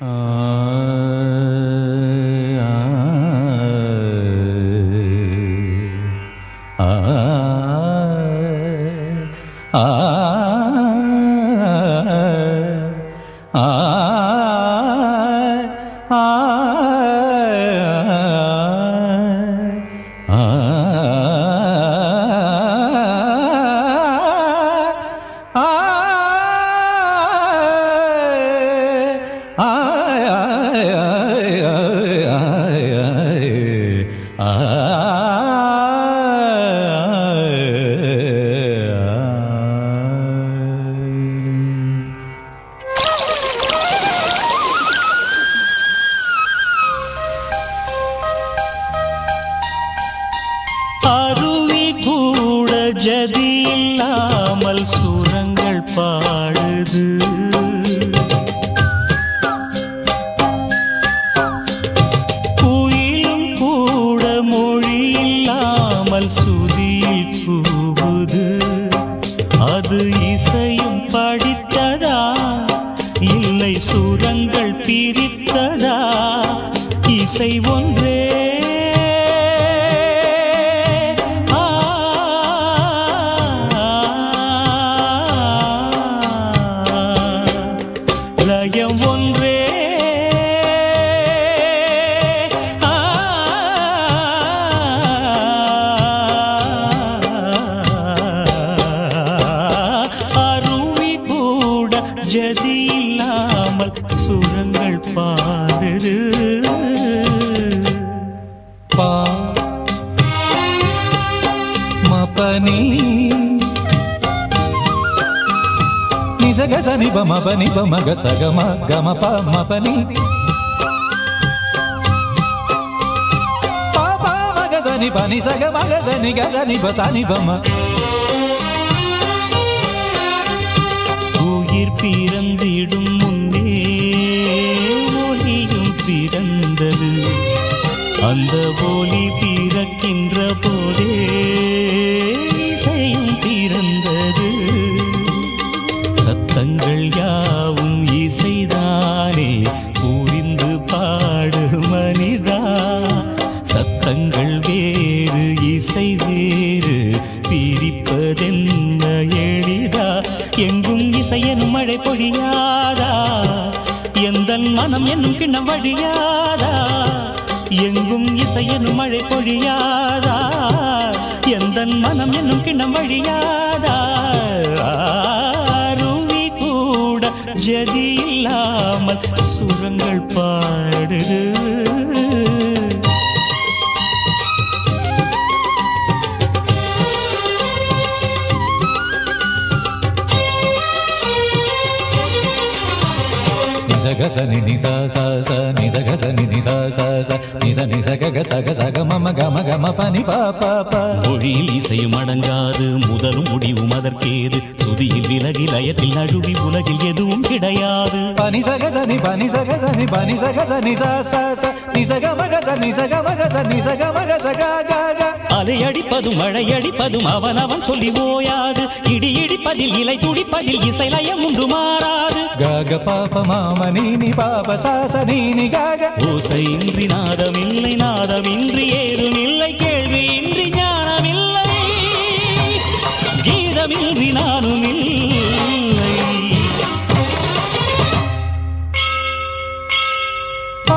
அருவி கூட ஜதி இல்லாமல் சுரங்கள் பாடுது குயிலும் கூட மொழி இல்லாமல் சுதியில் கூவுது அது இசையும் படித்ததா இல்லை சுரங்கள் பிரித்ததா இசை ஒன்றே ஆ, லயம் ஒன்றே ஆ, அருவி கூட ஜதி இல்லாமல் சுரங்கள் பாடுது பா மபனி நிசக சனி பம பனி பமக சகம கம ப மபனி பா பா மக சனி பனி சக மக சனி க சனி ப சனி பம உயிர் பிறந்திடும் முன்னே ஒலியும் பிறந்தது அந்த ஒலி பிறக்கின்ற போதே இசையும் பிறந்தது சத்தங்கள் யாவும் இசைதானே புரிந்து பாடு மனிதா சத்தங்கள் வேறு இசை வேறு பிரிப்பதென்ன எளிதா எங்கும் இசையெனும் மழை பொழியாதா எந்த மனம் என்னும் கிண்ணம் வழியாதா எங்கும் இசையெனும் மழை பொழியாதா எந்த மனம் என்னும் கிண்ணம் வழியாதா அருவி கூட ஜதி இல்லாமல் சுரங்கள் பாடுது நிசக சனி நிச ச ச நிசக சனி நிச ச ச நிச நிசக க சக சக மம கம கம பனி ப ப ப மொழியில் இசையும் அடங்காது முதலும் முடிவும் அதற்கேது துதியில் விலகி லயத்தில் நழுவி உலகில் எதுவும் கிடையாது பனி சக சனி பனி சக சனி பனி சக சனி ச ச ச நிசக மக ச நிசக மக ச நிசக மக ச க க க அலை அடிப்பதும் மழை அடிப்பதும் அவன் அவன் சொல்லி ஓயாது இடி இடிப்பதில் இலை துடிப்பதில் இசை லயம் உண்டு மாறாது க க ப ப ம ம நீ நீ ப ப ச ச நீ நீ க க ஓசையின்றி நாதமில்லை நாதமின்றி ஏதுமில்லை கேள்வியின்றி ஞானமில்லை கீதமின்றி நானும் இல்லை ஆ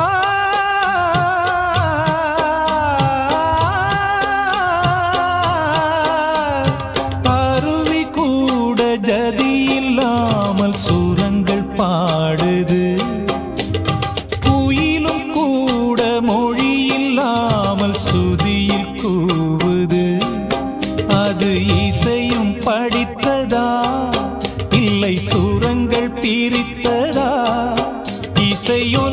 அருவி கூட ஜதி இல்லாமல் சுரங்கள் பாடுது குயிலும் கூட மொழி இல்லாமல் சுதியில் கூவுது அது இசையும் படித்ததா இல்லை சுரங்கள் பிரித்ததா இசையொன்றே